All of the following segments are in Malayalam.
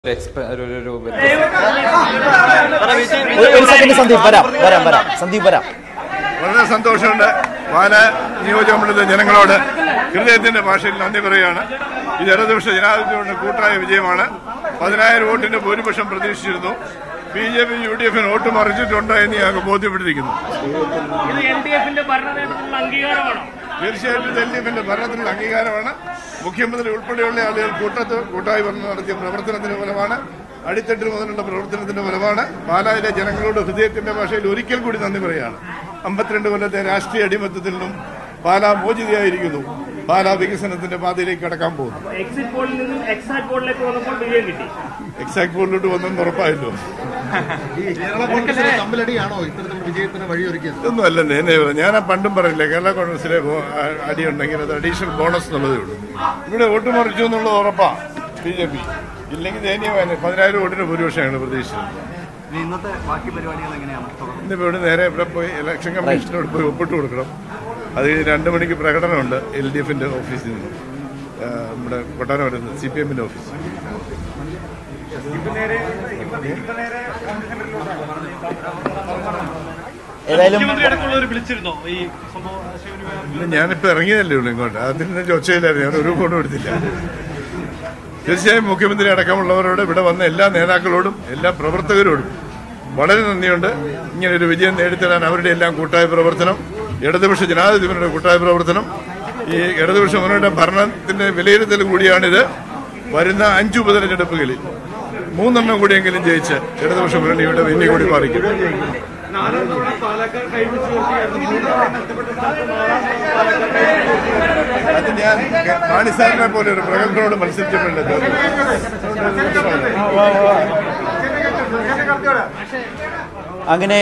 ഒരു എക്സ്പെ- ഒരു- ഒരു- ഒരു ഒരു ഒരു സെക്കൻഡ് സന്ദീപ് വരാം വരാം വരാം സന്ദീപ് വരാം വളരെ സന്തോഷമുണ്ട് പാല നിയോജകമണ്ഡലത്തിലെ ജനങ്ങളോട് ഹൃദയത്തിന്റെ ഭാഷയിൽ നന്ദി പറയുകയാണ് ഇത് ഇടതുപക്ഷ ജനാധിപത്യത്തിന്റെ കൂട്ടായ വിജയമാണ് പതിനായിരം വോട്ടിന്റെ ഭൂരിപക്ഷം പ്രതീക്ഷിച്ചിരുന്നു B J P U D എഫിന് വോട്ട് മറിച്ചിട്ടുണ്ട് എന്ന് ഞങ്ങൾക്ക് ബോധ്യപ്പെട്ടിരിക്കുന്നു ഇത് എൽ ഡി എഫിന്റെ ഭരണനേതൃത്വത്തിനുള്ള അംഗീകാരമാണോ തീർച്ചയായിട്ടും എൽ ഡി എഫിന്റെ ഭരണത്തിനുള്ള അംഗീകാരമാണ് മുഖ്യമന്ത്രി ഉൾപ്പെടെയുള്ള ആളുകൾ കൂട്ടത്ത് കൂട്ടായി വന്ന് നടത്തിയ പ്രവർത്തനത്തിന്റെ ഫലമാണ് അടിത്തട്ടിൽ മുതലുള്ള പ്രവർത്തനത്തിന്റെ ഫലമാണ് പാലായിലെ ജനങ്ങളോട് ഹൃദയത്തിന്റെ ഭാഷയിൽ ഒരിക്കൽ കൂടി നന്ദി പറയുകയാണ് അമ്പത്തിരണ്ട് കൊല്ലത്തെ രാഷ്ട്രീയ അടിമത്തത്തിൽ നിന്നും പാലാ മോചിതയായിരിക്കുന്നു പാലാ വികസനത്തിന്റെ പാതയിലേക്ക് കടക്കാൻ പോകുന്നു എക്സിറ്റ് പോളിൽ നിന്നും എക്സാക്ട് പോളിലേക്ക് വന്നപ്പോൾ വിജയം കിട്ടി എക്സാക്ട് പോളിലോട്ട് വന്നെന്ന് ഉറപ്പായല്ലോ കേരള കോൺഗ്രസിന്റെ തമ്മിലടിയാണോ ഇത്തരത്തിലുള്ള വിജയത്തിന് വഴിയൊരുക്കിയത് ഇതൊന്നും അല്ലെന്ന് എന്നെ പറയാം ഞാൻ ആ പണ്ടും പറയില്ല കേരള കോൺഗ്രസിലെ ബോ- ആ- അടിയുണ്ടെങ്കിൽ അത് അഡീഷണൽ ബോണസ് എന്നുള്ളതേ ഉള്ളൂ ഇവിടെ വോട്ട് മറിച്ചു എന്നുള്ളത് ഉറപ്പാ ബി ജെ പി ഇല്ലെങ്കിൽ ദയനീയമായ പതിനായിരം വോട്ടിന് ഭൂരിപക്ഷം ഞങ്ങൾ പ്രതീക്ഷിച്ചത് ഇന്നത്തെ ബാക്കി പരിപാടികൾ എങ്ങനെയാണ് ഇന്നിപ്പോൾ ഇവിടെ നേരെ ഇവിടെ പോയി ഇലക്ഷൻ കമ്മീഷനോട് പോയി ഒപ്പിട്ട് കൊടുക്കണം അത് കഴിഞ്ഞ് രണ്ട് മണിക്ക് പ്രകടനമുണ്ട് എൽ ഡി എഫിന്റെ ഓഫീസിൽ നിന്ന് ആ, നമ്മുടെ കൊട്ടാരം വരുന്നത് സി പി എമ്മിന്റെ ഓഫീസ് ഏതായാലും അടക്കമുള്ളവർ വിളിച്ചിരുന്നോ ഈ സംഭവം ഇല്ല, ഞാനിപ്പോ ഇറങ്ങിയതല്ലേ ഉള്ളൂ ഇങ്ങോട്ട് അതിന് ചൊച്ചയില്ലായിരുന്നു ഞാൻ ഒരു ഫോണും എടുത്തില്ല തീർച്ചയായും മുഖ്യമന്ത്രി അടക്കമുള്ളവരോട് ഇവിടെ വന്ന എല്ലാ നേതാക്കളോടും എല്ലാ പ്രവർത്തകരോടും വളരെ നന്ദിയുണ്ട് ഇങ്ങനെ ഒരു വിജയം നേടിത്തരാൻ അവരുടെ എല്ലാം കൂട്ടായ പ്രവർത്തനം ഇടതുപക്ഷ ജനാധിപത്യങ്ങളുടെ കൂട്ടായ പ്രവർത്തനം ഈ ഇടതുപക്ഷ മുന്നോട്ട് ഭരണത്തിന്റെ വിലയിരുത്തൽ കൂടിയാണിത് വരുന്ന അഞ്ചു ഉപതെരഞ്ഞെടുപ്പുകളിൽ മൂന്നെണ്ണം കൂടിയെങ്കിലും ജയിച്ച് ഇടതുപക്ഷ മുന്നണിയുടെ വെന്നി കൂടി പാലിക്കും അത് ഞാൻ മാണിസാറിനെ പോലെ ഒരു പ്രഗത്ഭനോട് മത്സരിച്ചിട്ടുണ്ട് അങ്ങനെ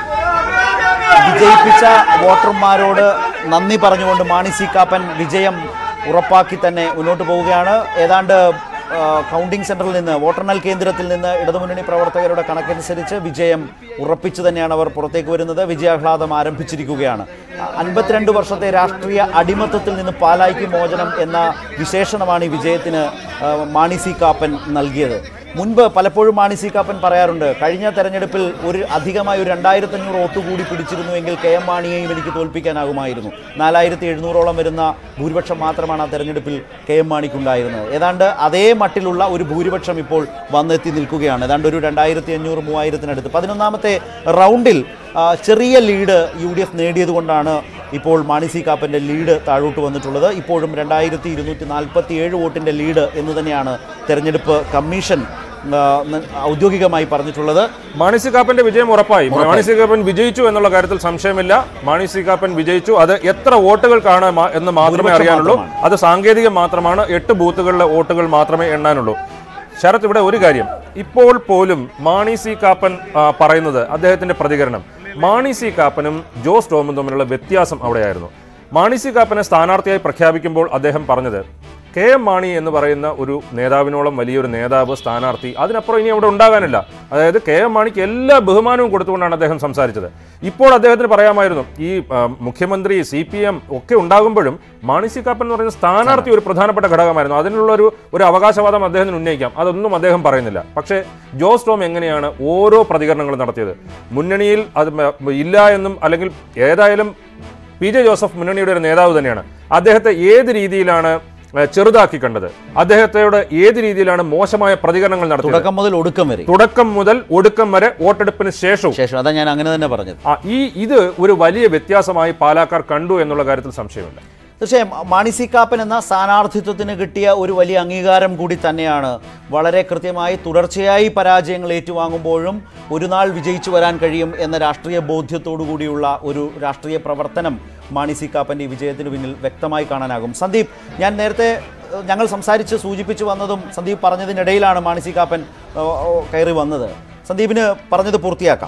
വിജയിപ്പിച്ച വോട്ടർമാരോട് നന്ദി പറഞ്ഞുകൊണ്ട് മാണി സി കാപ്പൻ വിജയം ഉറപ്പാക്കി തന്നെ മുന്നോട്ട് പോവുകയാണ് ഏതാണ്ട് ആ, കൗണ്ടിംഗ് സെന്ററിൽ നിന്ന് വോട്ടെണ്ണൽ കേന്ദ്രത്തിൽ നിന്ന് ഇടതുമുന്നണി പ്രവർത്തകരുടെ കണക്കനുസരിച്ച് വിജയം ഉറപ്പിച്ചു തന്നെയാണ് അവർ പുറത്തേക്ക് വരുന്നത് വിജയാഹ്ലാദം ആരംഭിച്ചിരിക്കുകയാണ് അ- അൻപത്തിരണ്ട് വർഷത്തെ രാഷ്ട്രീയ അടിമത്തത്തിൽ നിന്ന് പാലായ്ക്ക് മോചനം എന്ന വിശേഷണമാണ് ഈ വിജയത്തിന് ആ, മാണി സി കാപ്പൻ നൽകിയത് മുൻപ് പലപ്പോഴും മാണി സി കാപ്പൻ പറയാറുണ്ട് കഴിഞ്ഞ തെരഞ്ഞെടുപ്പിൽ ഒരു അധികമായി ഒരു രണ്ടായിരത്തി അഞ്ഞൂറ് വോട്ട് കൂടി പിടിച്ചിരുന്നുവെങ്കിൽ കെ എം മാണിയെയും എനിക്ക് തോൽപ്പിക്കാനാകുമായിരുന്നു നാലായിരത്തി എഴുന്നൂറോളം വരുന്ന ഭൂരിപക്ഷം മാത്രമാണ് ആ തെരഞ്ഞെടുപ്പിൽ കെ എം മാണിക്കുണ്ടായിരുന്നത് ഏതാണ്ട് അതേ മട്ടിലുള്ള ഒരു ഭൂരിപക്ഷം ഇപ്പോൾ വന്നെത്തി നിൽക്കുകയാണ് ഏതാണ്ട് ഒരു രണ്ടായിരത്തി അഞ്ഞൂറ് മൂവായിരത്തിനടുത്ത് പതിനൊന്നാമത്തെ റൗണ്ടിൽ ആ, ചെറിയ ലീഡ് യു ഡി എഫ് നേടിയതുകൊണ്ടാണ് ഇപ്പോൾ മാണി സി കാപ്പൻ്റെ ലീഡ് താഴോട്ട് വന്നിട്ടുള്ളത് ഇപ്പോഴും രണ്ടായിരത്തി ഇരുന്നൂറ്റി നാൽപ്പത്തി ഏഴ് വോട്ടിൻ്റെ ലീഡ് എന്ന് തന്നെയാണ് തെരഞ്ഞെടുപ്പ് കമ്മീഷൻ ആ, ന- ഔദ്യോഗികമായി പറഞ്ഞിട്ടുള്ളത് മാണി സി കാപ്പന്റെ വിജയം ഉറപ്പായി മാണി സി കാപ്പൻ വിജയിച്ചു എന്നുള്ള കാര്യത്തിൽ സംശയമില്ല മാണി സി കാപ്പൻ വിജയിച്ചു അത് എത്ര വോട്ടുകൾക്കാണ് മാ- എന്ന് മാത്രമേ ഭൂരിപക്ഷം അറിയാനുള്ളൂ മാത്രമാണ്. അത് സാങ്കേതികം മാത്രമാണ് എട്ട് ബൂത്തുകളിലെ വോട്ടുകൾ മാത്രമേ എണ്ണാനുള്ളൂ ശരത് ഇവിടെ ഒരു കാര്യം ഇപ്പോൾ പോലും മാണി സി കാപ്പൻ ആ, പറയുന്നത് അദ്ദേഹത്തിന്റെ പ്രതികരണം മാണി സി കാപ്പനും ജോസ് ടോമും തമ്മിലുള്ള വ്യത്യാസം അവിടെയായിരുന്നു മാണി സി കാപ്പനെ സ്ഥാനാർത്ഥിയായി പ്രഖ്യാപിക്കുമ്പോൾ അദ്ദേഹം പറഞ്ഞത് കെ എം മാണി എന്ന് പറയുന്ന ഒരു നേതാവിനോളം വലിയൊരു നേതാവ് സ്ഥാനാർത്ഥി അതിനപ്പുറം ഇനി അവിടെ ഉണ്ടാകാനില്ല അതായത് കെ എം മാണിക്ക് എല്ലാ ബഹുമാനവും കൊടുത്തുകൊണ്ടാണ് അദ്ദേഹം സംസാരിച്ചത് ഇപ്പോൾ അദ്ദേഹത്തിന് പറയാമായിരുന്നു ഈ ആ, മുഖ്യമന്ത്രി സി പി എം ഒക്കെ ഉണ്ടാകുമ്പോഴും മാണി സി കാപ്പൻ എന്ന് പറയുന്ന സ്ഥാനാർത്ഥി ഒരു പ്രധാനപ്പെട്ട ഘടകമായിരുന്നു അതിനുള്ള ഒരു ഒരു അവകാശവാദം അദ്ദേഹത്തിന് ഉന്നയിക്കാം അതൊന്നും അദ്ദേഹം പറയുന്നില്ല പക്ഷേ ജോസ് ടോം എങ്ങനെയാണ് ഓരോ പ്രതികരണങ്ങളും നടത്തിയത് മുന്നണിയിൽ അത് മ- ഇല്ല എന്നും അല്ലെങ്കിൽ ഏതായാലും പി ജെ ജോസഫ് മുന്നണിയുടെ ഒരു നേതാവ് തന്നെയാണ് അദ്ദേഹത്തെ ഏത് രീതിയിലാണ് ഏഹ്, ചെറുതാക്കി കണ്ടത് അദ്ദേഹത്തോട് ഏത് രീതിയിലാണ് മോശമായ പ്രതികരണങ്ങൾ നടത്തിയത് തുടക്കം മുതൽ ഒടുക്കം വരെ തുടക്കം മുതൽ ഒടുക്കം വരെ വോട്ടെടുപ്പിന് ശേഷവും ശേഷം അതാ ഞാൻ അങ്ങനെ തന്നെ പറഞ്ഞത് ആ, ഈ ഇത് ഒരു വലിയ വ്യത്യാസമായി പാലാക്കാർ കണ്ടു എന്നുള്ള കാര്യത്തിൽ സംശയമില്ല തീർച്ചയായും മാണി സി കാപ്പൻ എന്ന സ്ഥാനാർത്ഥിത്വത്തിന് കിട്ടിയ ഒരു വലിയ അംഗീകാരം കൂടി തന്നെയാണ് വളരെ കൃത്യമായി തുടർച്ചയായി പരാജയങ്ങൾ ഏറ്റുവാങ്ങുമ്പോഴും ഒരു നാൾ വിജയിച്ചു വരാൻ കഴിയും എന്ന രാഷ്ട്രീയ ബോധ്യത്തോടു കൂടിയുള്ള ഒരു രാഷ്ട്രീയ പ്രവർത്തനം മാണി സി കാപ്പൻ്റെ ഈ വിജയത്തിന് പിന്നിൽ വ്യക്തമായി കാണാനാകും സന്ദീപ് ഞാൻ നേരത്തെ ഏഹ്, ഞങ്ങൾ സംസാരിച്ച് സൂചിപ്പിച്ചു വന്നതും സന്ദീപ് പറഞ്ഞതിനിടയിലാണ് മാണി സി കാപ്പൻ ഏഹ്, ഏഹ്, കയറി വന്നത് സന്ദീപിന് പറഞ്ഞത് പൂർത്തിയാക്കാം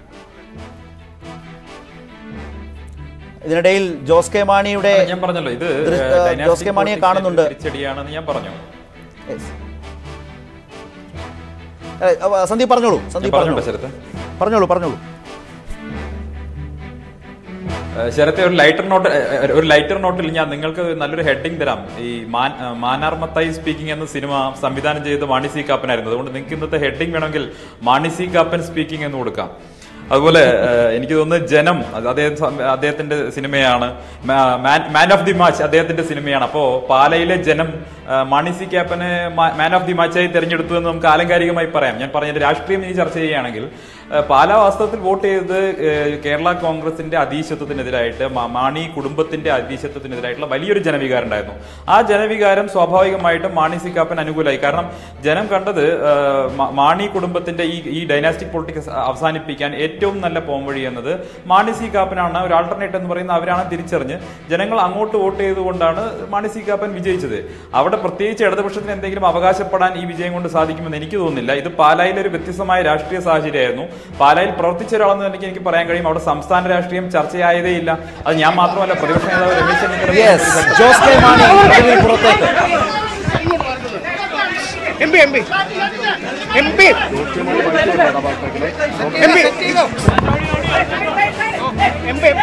ഇതിനിടയിൽ ജോസ് കെ മാണിയുടെ ഞാൻ പറഞ്ഞല്ലോ ഇത് ദൃ- ഏഹ്, ഏഹ്, dynastic ജോസ് കെ മാണിയെ politics ന്റെ കാണുന്നുണ്ട്. തിരിച്ചടിയാണെന്ന് ഞാൻ പറഞ്ഞു Yes. ഏ, അവ- സന്ദീപ് പറഞ്ഞോളൂ ഞാൻ സന്ദീപ് പറഞ്ഞോട്ടെ പറഞ്ഞോളൂ ശരത്ത് പറഞ്ഞോളൂ പറഞ്ഞോളൂ ഏഹ് ശരത്തെ ഒരു ലൈറ്റർ നോട്ട് ഏഹ് ഒരു ലൈറ്റർ നോട്ടിൽ ഞാൻ നിങ്ങൾക്ക് നല്ലൊരു ഹെഡിങ് തരാം ഈ മാൻ ഏഹ് മാനാർ മത്തായി സ്പീക്കിംഗ് എന്ന സിനിമ സംവിധാനം ചെയ്തത് മാണി സി കാപ്പനായിരുന്നു അതുകൊണ്ട് നിങ്ങൾക്ക് ഇന്നത്തെ ഹെഡിങ് വേണമെങ്കിൽ മാണി സി കാപ്പൻ സ്പീക്കിംഗ് എന്ന് കൊടുക്കാം അതുപോലെ ഏഹ് എനിക്ക് തോന്നുന്നു ജനം അത് അദ്ദേഹം സം- അദ്ദേഹത്തിന്റെ സിനിമയാണ് മാൻ ഓഫ് ദി മാച്ച് അദ്ദേഹത്തിന്റെ സിനിമയാണ് അപ്പോ പാലയിലെ ജനം ഏഹ് മാണി സി ക്യാപ്പനെ മാൻ ഓഫ് ദി മാച്ചായി തെരഞ്ഞെടുത്തു എന്ന് നമുക്ക് ആലങ്കാരികമായി പറയാം ഞാൻ പറഞ്ഞത് രാഷ്ട്രീയം ഇനി ചർച്ച ചെയ്യുകയാണെങ്കിൽ ഏഹ് പാലാ വാസ്തവത്തിൽ വോട്ട് ചെയ്തത് ഏഹ് കേരള കോൺഗ്രസിന്റെ അധീശത്വത്തിനെതിരായിട്ട് മാ- മാണി കുടുംബത്തിന്റെ അധീശത്വത്തിനെതിരായിട്ടുള്ള വലിയൊരു ജനവികാരം ഉണ്ടായിരുന്നു ആ ജനവികാരം സ്വാഭാവികമായിട്ടും മാണി സി കാപ്പൻ അനുകൂലമായി കാരണം ജനം കണ്ടത് ഏഹ് മ- മാണി കുടുംബത്തിന്റെ ഈ ഈ ഡൈനാസ്റ്റിക് പൊളിറ്റിക്സ് അവസാനിപ്പിക്കാൻ ഏറ്റവും നല്ല പോംവഴി എന്നത് മാണി സി കാപ്പനാണ് ഒരു ആൾട്ടർനേറ്റ് എന്ന് പറയുന്ന അവരാണ് തിരിച്ചറിഞ്ഞ് ജനങ്ങൾ അങ്ങോട്ട് വോട്ട് ചെയ്തുകൊണ്ടാണ് മാണി സി കാപ്പൻ വിജയിച്ചത് അവിടെ പ്രത്യേകിച്ച് ഇടതുപക്ഷത്തിന് എന്തെങ്കിലും അവകാശപ്പെടാൻ ഈ വിജയം കൊണ്ട് സാധിക്കുമെന്ന് എനിക്ക് തോന്നുന്നില്ല ഇത് പാലായിലെ ഒരു വ്യത്യസ്തമായ രാഷ്ട്രീയ സാഹചര്യമായിരുന്നു പാലായിൽ പ്രവർത്തിച്ച ഒരാളെന്ന് എനിക്ക് എനിക്ക് പറയാൻ കഴിയും അവിടെ സംസ്ഥാന രാഷ്ട്രീയം ചർച്ചയായതേ ഇല്ല അത് ഞാൻ മാത്രമല്ല പ്രതിപക്ഷ നേതാവ് രമേശ് ചെന്നിത്തല യെസ് ജോസ് കെ മാണി ഒടുവിൽ പുറത്തേക്ക് M P M P M P M P M P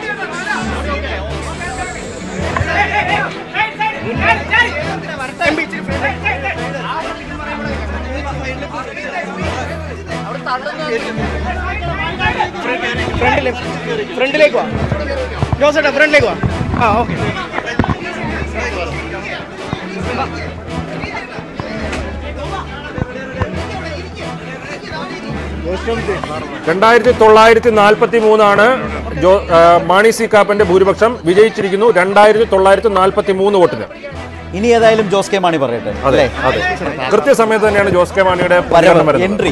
ഫ്രണ്ടിലേക്ക് ഫ്രണ്ടിലേക്ക് വാ ജോസേട്ടാ ഫ്രണ്ടിലേക്ക് വാ ആ ഓക്കെ രണ്ടായിരത്തി തൊള്ളായിരത്തി നാൽപ്പത്തി മൂന്നാണ് ജോ ആ, മാണി സി കാപ്പന്റെ ഭൂരിപക്ഷം വിജയിച്ചിരിക്കുന്നു രണ്ടായിരത്തി തൊള്ളായിരത്തി നാൽപ്പത്തി മൂന്ന് വോട്ടിന് ഇനി ഏതായാലും ജോസ് കെ മാണി പറയട്ടെ അതെ അതെ കൃത്യസമയത്ത് തന്നെയാണ് ജോസ് കെ മാണിയുടെ പ്രതികരണം വരവ് വരുന്നത്. എൻട്രി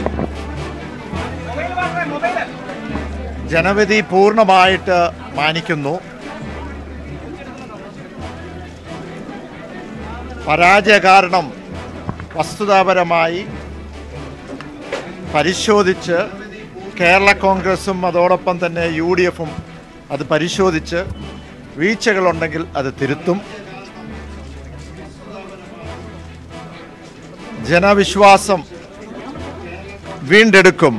ജനവിധി പൂർണ്ണമായിട്ട് മാനിക്കുന്നു പരാജയ കാരണം വസ്തുതാപരമായി പരിശോധിച്ച് കേരള കോൺഗ്രസും അതോടൊപ്പം തന്നെ യു ഡി എഫും അത് പരിശോധിച്ച് വീഴ്ചകളുണ്ടെങ്കിൽ അത് തിരുത്തും ജനവിശ്വാസം വീണ്ടെടുക്കും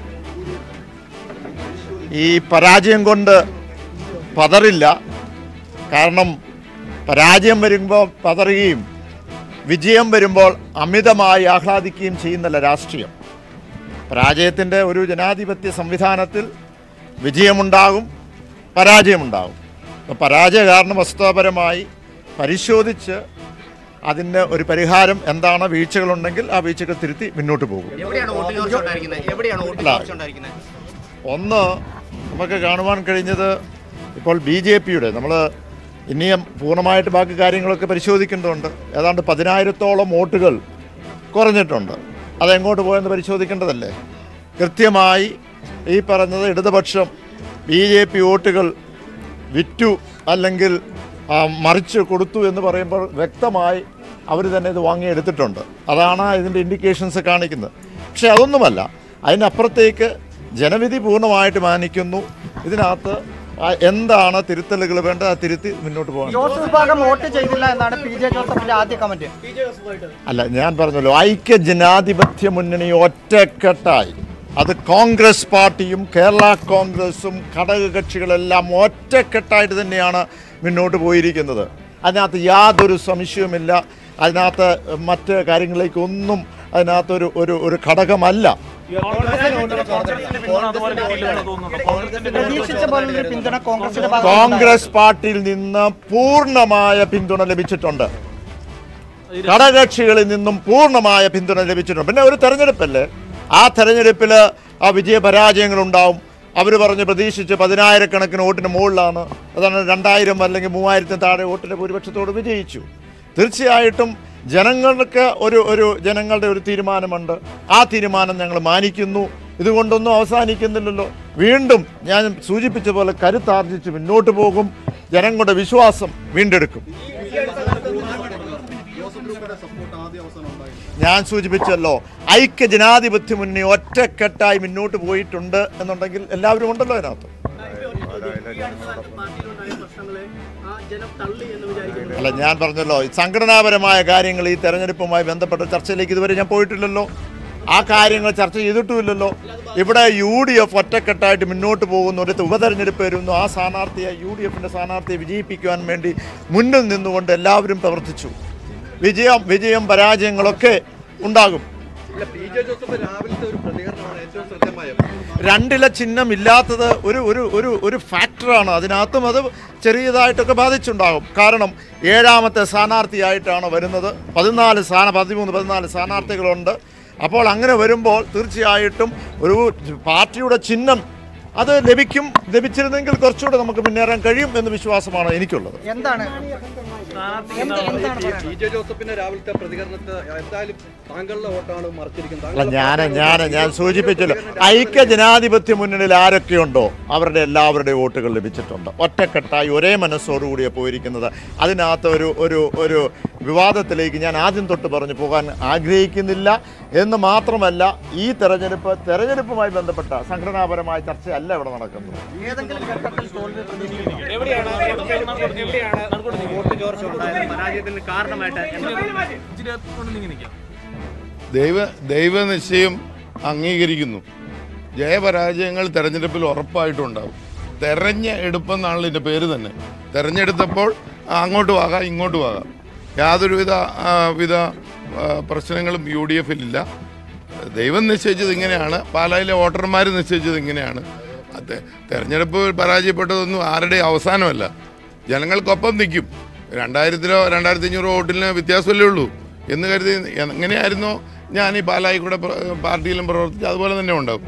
ഈ പരാജയം കൊണ്ട് പതറില്ല കാരണം പരാജയം വരുമ്പോൾ പതറുകയും വിജയം വരുമ്പോൾ അമിതമായി ആഹ്ലാദിക്കുകയും ചെയ്യുന്നല്ല രാഷ്ട്രീയം പരാജയത്തിൻ്റെ ഒരു ജനാധിപത്യ സംവിധാനത്തിൽ വിജയമുണ്ടാകും പരാജയമുണ്ടാകും അപ്പോൾ പരാജയ കാരണം വസ്തുതാപരമായി പരിശോധിച്ച് അതിന് ഒരു പരിഹാരം എന്താണ് വീഴ്ചകളുണ്ടെങ്കിൽ ആ വീഴ്ചകൾ തിരുത്തി മുന്നോട്ട് പോകും എവിടെയാണ് വോട്ട് ചോർച്ച ഉണ്ടായിരിക്കുന്നത് എവിടെയാണ് വോട്ട് അല്ല. ചോർച്ച ഉണ്ടായിരിക്കുന്നത് ഒന്ന് നമുക്ക് കാണുവാൻ കഴിഞ്ഞത് ഇപ്പോൾ ബി ജെ പിയുടെ നമ്മൾ ഇനിയും പൂർണ്ണമായിട്ട് ബാക്കി കാര്യങ്ങളൊക്കെ പരിശോധിക്കേണ്ടതുണ്ട് ഏതാണ്ട് പതിനായിരത്തോളം വോട്ടുകൾ കുറഞ്ഞിട്ടുണ്ട് അതെങ്ങോട്ട് പോയെന്ന് പരിശോധിക്കേണ്ടതല്ലേ കൃത്യമായി ഈ പറഞ്ഞത് ഇടതുപക്ഷം ബി ജെ പി വോട്ടുകൾ വിറ്റു അല്ലെങ്കിൽ ആ, മറിച്ച് കൊടുത്തു എന്ന് പറയുമ്പോൾ വ്യക്തമായി അവർ തന്നെ ഇത് വാങ്ങിയെടുത്തിട്ടുണ്ട് അതാണ് ഇതിൻ്റെ ഇൻഡിക്കേഷൻസ് കാണിക്കുന്നത് പക്ഷേ അതൊന്നുമല്ല അതിനപ്പുറത്തേക്ക് ജനവിധി പൂർണ്ണമായിട്ട് മാനിക്കുന്നു ഇതിനകത്ത് ആ എന്താണ് തിരുത്തലുകൾ വേണ്ടത് ആ തിരുത്തി മുന്നോട്ട് പോകാൻ ജോസ് വിഭാഗം വോട്ട് ചെയ്തില്ല എന്നാണ് പി ജെ ജോസഫിന്റെ ആദ്യ കമന്റ് അല്ല ഞാൻ പറഞ്ഞല്ലോ ഐക്യ ജനാധിപത്യ മുന്നണി ഒറ്റക്കെട്ടായി അത് കോൺഗ്രസ് പാർട്ടിയും കേരള കോൺഗ്രസും ഘടകകക്ഷികളെല്ലാം ഒറ്റക്കെട്ടായിട്ട് തന്നെയാണ് മുന്നോട്ട് പോയിരിക്കുന്നത് അതിനകത്ത് യാതൊരു സംശയവുമില്ല അതിനകത്ത് മറ്റ് കാര്യങ്ങളിലേക്കൊന്നും അതിനകത്തൊരു ഒരു ഒരു ഘടകമല്ല പ്രതീക്ഷിച്ച പോലൊരു പിന്തുണ കോൺഗ്രസിന്റെ ഭാഗത്ത് കോൺഗ്രസ് പാർട്ടിയിൽ നിന്ന് പൂർണ്ണമായ പിന്തുണ ലഭിച്ചിട്ടുണ്ട് ഘടകകക്ഷികളിൽ നിന്നും പൂർണ്ണമായ പിന്തുണ ലഭിച്ചിട്ടുണ്ട് പിന്നെ ഒരു തെരഞ്ഞെടുപ്പല്ലേ ആ തെരഞ്ഞെടുപ്പിൽ ആ വിജയപരാജയങ്ങൾ ഉണ്ടാവും അവർ പറഞ്ഞ് പ്രതീക്ഷിച്ച് പതിനായിരക്കണക്കിന് വോട്ടിന് മുകളിലാണ് അതാണ് രണ്ടായിരം അല്ലെങ്കിൽ മൂവായിരത്തിന് താഴെ വോട്ടിൻ്റെ ഭൂരിപക്ഷത്തോട് വിജയിച്ചു തീർച്ചയായിട്ടും ജനങ്ങൾക്ക് ഒരു ഒരു ജനങ്ങളുടെ ഒരു തീരുമാനമുണ്ട് ആ തീരുമാനം ഞങ്ങൾ മാനിക്കുന്നു ഇതുകൊണ്ടൊന്നും അവസാനിക്കുന്നില്ലല്ലോ വീണ്ടും ഞാൻ സൂചിപ്പിച്ച പോലെ കരുത്താർജിച്ച് മുന്നോട്ട് പോകും ജനങ്ങളുടെ വിശ്വാസം വീണ്ടെടുക്കും ഞാൻ സൂചിപ്പിച്ചല്ലോ ഐക്യ ജനാധിപത്യ മുന്നണി ഒറ്റക്കെട്ടായി മുന്നോട്ട് പോയിട്ടുണ്ട് എന്നുണ്ടെങ്കിൽ എല്ലാവരും ഉണ്ടല്ലോ അതിനകത്ത് അല്ല ഞാൻ പറഞ്ഞല്ലോ ഈ സംഘടനാപരമായ കാര്യങ്ങൾ ഈ തെരഞ്ഞെടുപ്പുമായി ബന്ധപ്പെട്ട ചർച്ചയിലേക്ക് ഇതുവരെ ഞാൻ പോയിട്ടില്ലല്ലോ ആ കാര്യങ്ങൾ ചർച്ച ചെയ്തിട്ടുമില്ലല്ലോ ഇവിടെ യു ഡി എഫ് ഒറ്റക്കെട്ടായിട്ട് മുന്നോട്ട് പോകുന്നു ഒരു ഉപതെരഞ്ഞെടുപ്പ് വരുന്നു ആ സ്ഥാനാർത്ഥിയെ യു ഡി എഫിൻ്റെ സ്ഥാനാർത്ഥിയെ വിജയിപ്പിക്കുവാൻ വേണ്ടി മുന്നിൽ നിന്നുകൊണ്ട് എല്ലാവരും പ്രവർത്തിച്ചു വിജയം വിജയം പരാജയങ്ങളൊക്കെ ഉണ്ടാകും പി ജെ ജോസഫ് രാവിലത്തെ ഒരു പ്രതികരണമാണ് ഏറ്റവും ശ്രദ്ധേയമായ രണ്ടില ചിഹ്നം ഇല്ലാത്തത് ഒരു ഒരു ഒരു ഒരു ഫാക്ടറാണ് അതിനകത്തും അത് ചെറിയതായിട്ടൊക്കെ ബാധിച്ചുണ്ടാകും കാരണം ഏഴാമത്തെ സ്ഥാനാർത്ഥിയായിട്ടാണ് വരുന്നത് പതിനാല് സ്ഥാന പതിമൂന്ന് പതിനാല് സ്ഥാനാർത്ഥികളുണ്ട് അപ്പോൾ അങ്ങനെ വരുമ്പോൾ തീർച്ചയായിട്ടും ഒരു പാർട്ടിയുടെ ചിഹ്നം അത് ലഭിക്കും ലഭിച്ചിരുന്നെങ്കിൽ കുറച്ചുകൂടെ നമുക്ക് മുന്നേറാൻ കഴിയും എന്ന വിശ്വാസമാണ് എനിക്കുള്ളത് എന്താണ് പി ജെ ജോസഫിന്റെ രാവിലത്തെ പ്രതികരണത്തെ എന്തായാലും താങ്കളുടെ വോട്ടാണ് മറിച്ചിരിക്കുന്നത് അല്ല ഞാൻ ഞാൻ ഞാൻ സൂചിപ്പിച്ചല്ലോ ഐക്യ ജനാധിപത്യ മുന്നണിയിൽ ആരൊക്കെയുണ്ടോ അവരുടെ എല്ലാവരുടെയും വോട്ടുകൾ ലഭിച്ചിട്ടുണ്ട് ഒറ്റക്കെട്ടായി ഒരേ മനസ്സോടുകൂടിയ പോയിരിക്കുന്നത് അതിനകത്ത് ഒരു ഒരു ഒരു വിവാദത്തിലേക്ക് ഞാൻ ആദ്യം തൊട്ട് പറഞ്ഞു പോകാൻ ആഗ്രഹിക്കുന്നില്ല എന്ന് മാത്രമല്ല ഈ തെരഞ്ഞെടുപ്പ് തെരഞ്ഞെടുപ്പുമായി ബന്ധപ്പെട്ട സംഘടനാപരമായ ചർച്ചയല്ല ഇവിടെ നടക്കുന്നത് ഏതെങ്കിലും ഘട്ടത്തിൽ തോൽവി പ്രതീക്ഷിക്കുന്നു എവിടെയാണ് എവിടെയാണ് വോട്ട് ചോർച്ച ഉണ്ടായത് പരാജയത്തിന് കാരണമായിട്ട് ദൈവ ദൈവനിശ്ചയം അംഗീകരിക്കുന്നു ജയപരാജയങ്ങൾ തെരഞ്ഞെടുപ്പിൽ ഉറപ്പായിട്ടുണ്ടാവും തെരഞ്ഞെടുപ്പെന്നാണല്ലോ ഇതിൻ്റെ പേര് തന്നെ തെരഞ്ഞെടുത്തപ്പോൾ അങ്ങോട്ടും ആകാം ഇങ്ങോട്ടും ആകാം യാതൊരുവിധ ആ, വിധ ആ, പ്രശ്നങ്ങളും യു ഡി എഫിലില്ല ദൈവം നിശ്ചയിച്ചത് ഇങ്ങനെയാണ് പാലായിലെ വോട്ടർമാർ നിശ്ചയിച്ചത് ഇങ്ങനെയാണ് അത് തെരഞ്ഞെടുപ്പ് പരാജയപ്പെട്ടതൊന്നും ആരുടെയും അവസാനമല്ല ജനങ്ങൾക്കൊപ്പം നിൽക്കും രണ്ടായിരത്തിലോ രണ്ടായിരത്തി അഞ്ഞൂറോ വോട്ടിന് വ്യത്യാസമല്ലേ ഉള്ളൂ എന്ന് കരുതി എങ്ങനെയായിരുന്നോ ഞാൻ ഈ പാലായി കൂടെ പ്ര- പാർട്ടിയിലും പ്രവർത്തിച്ച് അതുപോലെ തന്നെ ഉണ്ടാവും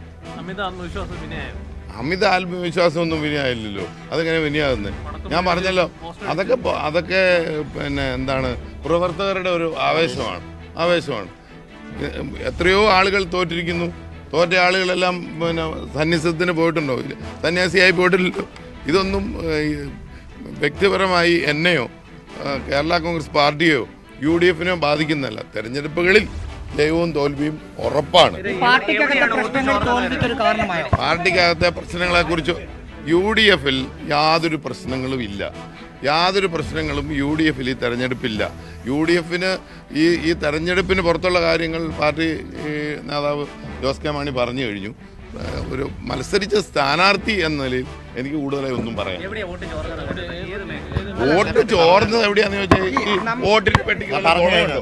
അമിത ആത്മവിശ്വാസമൊന്നും വിനയായില്ലല്ലോ അതെങ്ങനെ വിനയാകുന്നത് ഞാൻ പറഞ്ഞല്ലോ അതൊക്കെ പോ- അതൊക്കെ പിന്നെ എന്താണ് പ്രവർത്തകരുടെ ഒരു ആവേശമാണ് ആവേശമാണ് എ- എത്രയോ ആളുകൾ തോറ്റിരിക്കുന്നു തോറ്റ ആളുകളെല്ലാം പിന്നെ സന്യാസത്തിന് പോയിട്ടുണ്ടോ ഇല്ല സന്യാസിയായി പോയിട്ടില്ലല്ലോ ഇതൊന്നും ഏഹ്, ഈ വ്യക്തിപരമായി എന്നെയോ ഏഹ്, കേരള കോൺഗ്രസ് പാർട്ടിയോ യു ഡി എഫിനെയോ ബാധിക്കുന്നതല്ല തെരഞ്ഞെടുപ്പുകളിൽ ജയവും തോൽവിയും ഉറപ്പാണ് പാർട്ടിക്കകത്തെ പ്രശ്നങ്ങൾ തോൽവിക്ക് ഒരു കാരണമായോ പാർട്ടിക്കകത്തെ പ്രശ്നങ്ങളെക്കുറിച്ച് യു ഡി എഫിൽ യാതൊരു പ്രശ്നങ്ങളും ഇല്ല യാതൊരു പ്രശ്നങ്ങളും യു ഡി എഫിൽ ഈ തെരഞ്ഞെടുപ്പില്ല യു ഡി എഫിന് ഈ ഈ തെരഞ്ഞെടുപ്പിന് പുറത്തുള്ള കാര്യങ്ങൾ പാർട്ടി ഈ നേതാവ് ജോസ് കെ മാണി പറഞ്ഞു കഴിഞ്ഞു ഏഹ് ഒരു മത്സരിച്ച സ്ഥാനാർത്ഥി എന്ന നിലയിൽ എനിക്ക് കൂടുതലായി ഒന്നും പറയാം എവിടെയാ വോട്ട് ചോർന്നത് ഏത് മേഖല വോട്ട് ചോർന്നത് എവിടെയാന്ന് ചോദിച്ചാൽ ഈ വോട്ടിൽ പെട്ടിക്ക് പറഞ്ഞു കഴിഞ്ഞു.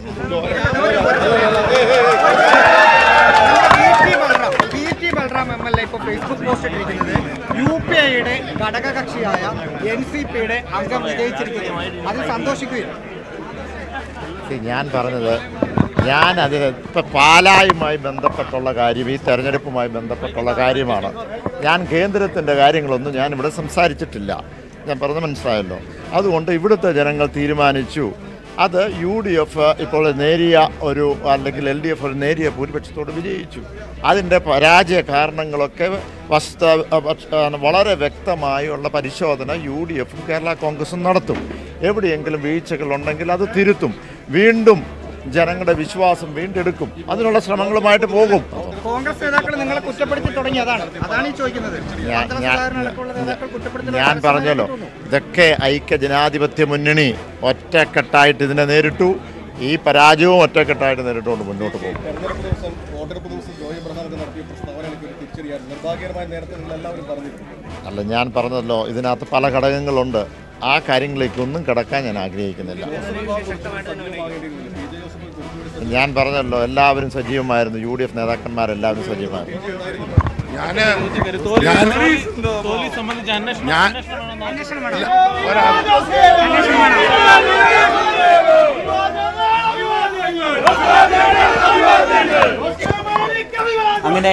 P T Balram P T Balram M L A ഇപ്പോൾ ഫേസ്ബുക്ക് പോസ്റ്റ് ഇട്ടിരിക്കുന്നത് യു പി ഐയുടെ ഘടകകക്ഷിയായ എൻ സി പിയുടെ അംഗം വിജയിച്ചിരിക്കുന്നു അതിൽ സന്തോഷിക്കുകയും See, ഞാൻ പറഞ്ഞത് ഞാൻ അതിന് ഇപ്പം പാലായുമായി ബന്ധപ്പെട്ടുള്ള കാര്യം ഈ തെരഞ്ഞെടുപ്പുമായി ബന്ധപ്പെട്ടുള്ള കാര്യമാണ് ഞാൻ കേന്ദ്രത്തിൻ്റെ കാര്യങ്ങളൊന്നും ഞാൻ ഇവിടെ സംസാരിച്ചിട്ടില്ല ഞാൻ പറഞ്ഞ മനസ്സിലായല്ലോ അതുകൊണ്ട് ഇവിടുത്തെ ജനങ്ങൾ തീരുമാനിച്ചു അത് യു ഡി എഫ് ഇപ്പോൾ നേരിയ ഒരു അല്ലെങ്കിൽ എൽ ഡി എഫ് ഒരു നേരിയ ഭൂരിപക്ഷത്തോട് വിജയിച്ചു അതിൻ്റെ പരാജയ കാരണങ്ങളൊക്കെ വസ്ത വളരെ വ്യക്തമായുള്ള പരിശോധന യു ഡി എഫും കേരള കോൺഗ്രസും നടത്തും എവിടെയെങ്കിലും വീഴ്ചകളുണ്ടെങ്കിൽ അത് തിരുത്തും വീണ്ടും ജനങ്ങളുടെ വിശ്വാസം വീണ്ടെടുക്കും അതിനുള്ള ശ്രമങ്ങളുമായിട്ട് പോകും കോൺഗ്രസ് നേതാക്കൾ നിങ്ങളെ കുറ്റപ്പെടുത്തി തുടങ്ങി അതാണ് അതാണ് ഈ ചോദിക്കുന്നത് ഞാൻ- പത്ര ഞാൻ- സഹകരണ അടക്കമുള്ള നേതാക്കൾ കുറ്റപ്പെടുത്തി ഞാൻ പറഞ്ഞല്ലോ ഇതൊക്കെ ഐക്യ ജനാധിപത്യ മുന്നണി ഒറ്റക്കെട്ടായിട്ട് ഇതിനെ നേരിട്ടു ഈ പരാജയവും ഒറ്റക്കെട്ടായിട്ട് നേരിട്ടുകൊണ്ട് മുന്നോട്ട് പോകും തെരഞ്ഞെടുപ്പ് ദിവസം വോട്ടെടുപ്പ് ദിവസം ജോയി ബ്രഹാനൊക്കെ നടത്തിയ പ്രസ്താവനകൾക്ക് ഒരു തിരിച്ചറിയാൻ നിർഭാഗ്യകരമായ നേരത്തെ നിങ്ങൾ എല്ലാവരും പറഞ്ഞിട്ടുണ്ട് അല്ല ഞാൻ പറഞ്ഞല്ലോ ഇതിനകത്ത് പല ഘടകങ്ങളുണ്ട് ആ കാര്യങ്ങളിലേക്കൊന്നും കിടക്കാൻ ഞാൻ ആഗ്രഹിക്കുന്നില്ല ഞാൻ പറഞ്ഞല്ലോ എല്ലാവരും സജീവമായിരുന്നു യു ഡി എഫ് നേതാക്കന്മാരെല്ലാവരും സജീവമായിരുന്നു ഞാൻ ഞാൻ ഞാൻ ഇല്ല, ഒരാ- അങ്ങനെ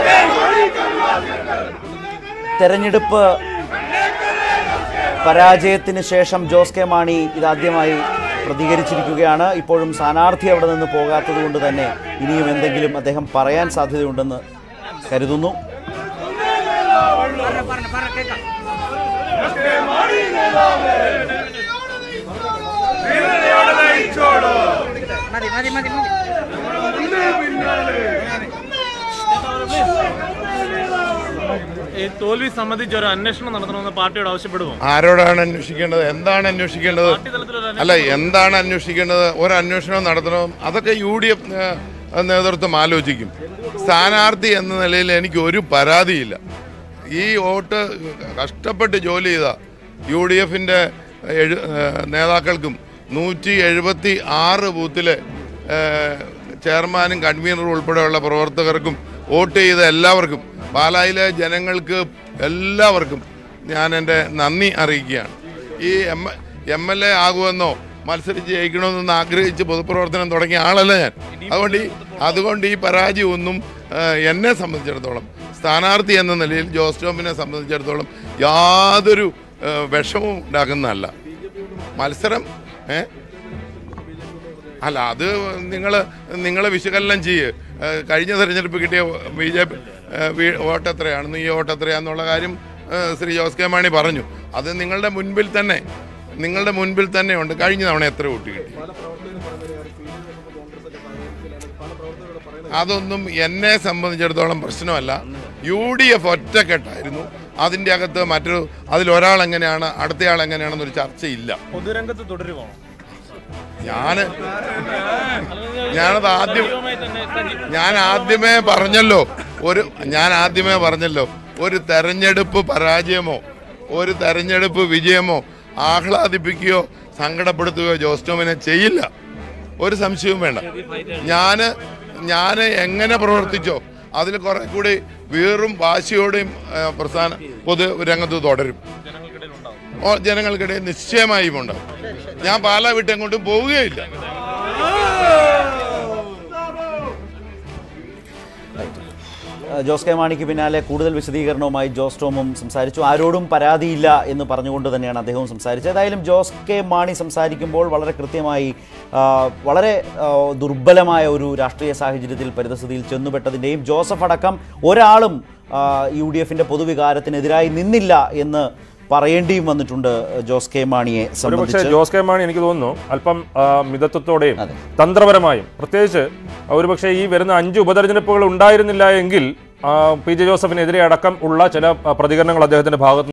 തെരഞ്ഞെടുപ്പ് പരാജയത്തിന് ശേഷം ജോസ് കെ മാണി ഇതാദ്യമായി പ്രതികരിച്ചിരിക്കുകയാണ് ഇപ്പോഴും സ്ഥാനാർത്ഥി അവിടെ നിന്ന് പോകാത്തത് കൊണ്ട് തന്നെ ഇനിയും എന്തെങ്കിലും അദ്ദേഹം പറയാൻ സാധ്യതയുണ്ടെന്ന് കരുതുന്നു മതി മതി മതി മതി ഈ തോൽവി സംബന്ധിച്ച് ഒരു അന്വേഷണം നടത്തണമെന്ന് പാർട്ടിയോട് ആവശ്യപ്പെടുമോ ആരോടാണ് അന്വേഷിക്കേണ്ടത് എന്താണ് അന്വേഷിക്കേണ്ടത് പാർട്ടി തലത്തിലൊരു അല്ല എന്താണ് അന്വേഷിക്കേണ്ടത് ഒരു അന്വേഷണം നടത്തണം അതൊക്കെ യു ഡി എഫ് നേതൃത്വം ആലോചിക്കും സ്ഥാനാർത്ഥി എന്ന നിലയിൽ എനിക്ക് ഒരു പരാതിയില്ല ഈ വോട്ട് കഷ്ടപ്പെട്ട് ജോലി ചെയ്ത യു ഡി എഫിൻ്റെ നേതാക്കൾക്കും നൂറ്റി എഴുപത്തി ആറ് ബൂത്തിലെ ഏഹ്, ചെയർമാനും കൺവീനറും ഉൾപ്പെടെയുള്ള പ്രവർത്തകർക്കും വോട്ട് ചെയ്ത എല്ലാവർക്കും പാലായിലെ ജനങ്ങൾക്ക് എല്ലാവർക്കും ഞാൻ എൻ്റെ നന്ദി അറിയിക്കുകയാണ് ഈ എം എം എൽ എ ആകുമെന്നോ മത്സരിച്ച് ജയിക്കണമെന്നൊന്ന് ആഗ്രഹിച്ച് പൊതുപ്രവർത്തനം തുടങ്ങിയ ആളല്ല ഞാൻ അതുകൊണ്ട് ഈ അതുകൊണ്ട് ഈ പരാജയമൊന്നും ഏഹ്, എന്നെ സംബന്ധിച്ചിടത്തോളം സ്ഥാനാർത്ഥി എന്ന നിലയിൽ ജോസ് ടോമിനെ സംബന്ധിച്ചിടത്തോളം യാതൊരു ഏഹ്, വിഷമവും ഉണ്ടാക്കുന്നതല്ല മത്സരം ഏ അല്ല അത് നിങ്ങൾ നിങ്ങൾ വിശകലനം ചെയ്യ് ഏഹ്, കഴിഞ്ഞ തെരഞ്ഞെടുപ്പ് കിട്ടിയ ബി ജെ പി വോട്ട് എത്രയാണെന്ന് ഈ വോട്ട് എത്രയാണെന്നുള്ള കാര്യം ഏഹ്, ശ്രീ ജോസ് കെ മാണി പറഞ്ഞു അത് നിങ്ങളുടെ മുൻപിൽ തന്നെ നിങ്ങളുടെ മുൻപിൽ തന്നെ ഉണ്ട് കഴിഞ്ഞ തവണ എത്ര വോട്ട് കിട്ടി അതൊന്നും എന്നെ സംബന്ധിച്ചിടത്തോളം പ്രശ്നമല്ല യു ഡി എഫ് ഒറ്റക്കെട്ടായിരുന്നു അതിൻ്റെ അകത്ത് മറ്റൊരു അതിലൊരാൾ എങ്ങനെയാണ് അടുത്തയാൾ എങ്ങനെയാണെന്നൊരു ചർച്ചയില്ല പൊതുരംഗത്ത് തുടരുമോ ഞാൻ ഞാനത് ആദ്യം ഞാൻ ആദ്യമേ പറഞ്ഞല്ലോ ഒരു ഞാൻ ആദ്യമേ പറഞ്ഞല്ലോ ഒരു തെരഞ്ഞെടുപ്പ് പരാജയമോ ഒരു തെരഞ്ഞെടുപ്പ് വിജയമോ ആഹ്ലാദിപ്പിക്കുകയോ സങ്കടപ്പെടുത്തുകയോ ജോസ് ടോമിനെ ചെയ്യില്ല ഒരു സംശയവും വേണ്ട ഞാൻ ഞാൻ എങ്ങനെ പ്രവർത്തിച്ചോ അതിൽ കുറെ കൂടി വീറും വാശിയോടെയും ഏ, പ്രസ്ഥാന പൊതു രംഗത്ത് തുടരും ഓ ജനങ്ങൾക്കിടയിൽ നിശ്ചയമായും ഉണ്ടാവും ഞാൻ പാലാ വിട്ട് എങ്ങോട്ടും പോവുകയില്ല ഏഹ് ജോസ് കെ മാണിക്ക് പിന്നാലെ കൂടുതൽ വിശദീകരണവുമായി ജോസ് ടോമും സംസാരിച്ചു ആരോടും പരാതിയില്ല എന്ന് പറഞ്ഞുകൊണ്ട് തന്നെയാണ് അദ്ദേഹവും സംസാരിച്ചത് ഏതായാലും ജോസ് കെ മാണി സംസാരിക്കുമ്പോൾ വളരെ കൃത്യമായി ആ, വളരെ ആ, ദുർബലമായ ഒരു രാഷ്ട്രീയ സാഹചര്യത്തിൽ പരിതസ്ഥിതിയിൽ ചെന്നുപെട്ടതിൻ്റെയും ജോസഫ് അടക്കം ഒരാളും ആ, യു ഡി എഫിൻ്റെ പൊതുവികാരത്തിനെതിരായി നിന്നില്ല എന്ന് പറയേണ്ടിയും വന്നിട്ടുണ്ട് ജോസ് കെ മാണിയെ ഒരുപക്ഷെ സംബന്ധിച്ച് ജോസ് കെ മാണി എനിക്ക് തോന്നുന്നു അല്പം ആ, മിതത്വത്തോടെയും അതെ. തന്ത്രപരമായും പ്രത്യേകിച്ച് ഒരുപക്ഷെ ഈ വരുന്ന അഞ്ച് ഉപതെരഞ്ഞെടുപ്പുകൾ ഉണ്ടായിരുന്നില്ല എങ്കിൽ ആ, പി ജെ ജോസഫിനെതിരെ അടക്കം ഉള്ള ചില ആ, പ്രതികരണങ്ങൾ അദ്ദേഹത്തിന്റെ ഭാഗത്ത്